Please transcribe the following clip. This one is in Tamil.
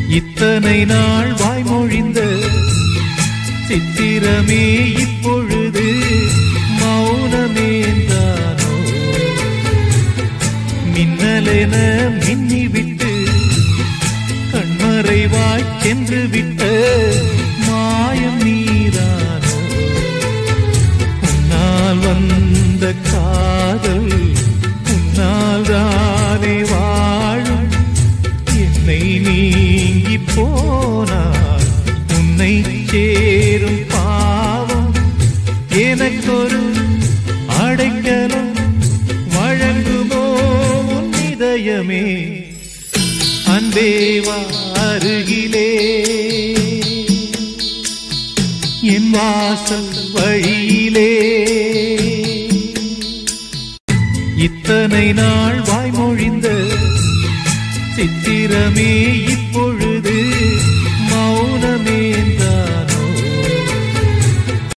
இத்தனை நாள் வாய்மொழிந்த சித்திரமே இப்பொழுது மௌனமேந்தானோ மின்னலென மின்னிவிட்டு கண்மறைவாய் சென்று விட்ட மாயம் நீதானோ உன்னால் வந்த காதல் உன்னால் தானே வாழும் என்னை நீங்கி போனார் உன்னை சேரும் பாவம் எனக்கொரு அடைக்கலம் வழங்குமோ உன் இதயமே அன்பேவா அருகிலே என் வாசல் வழியிலே இத்தனை நாள் வாய்மொழிந்த சித்திரமே இப்ப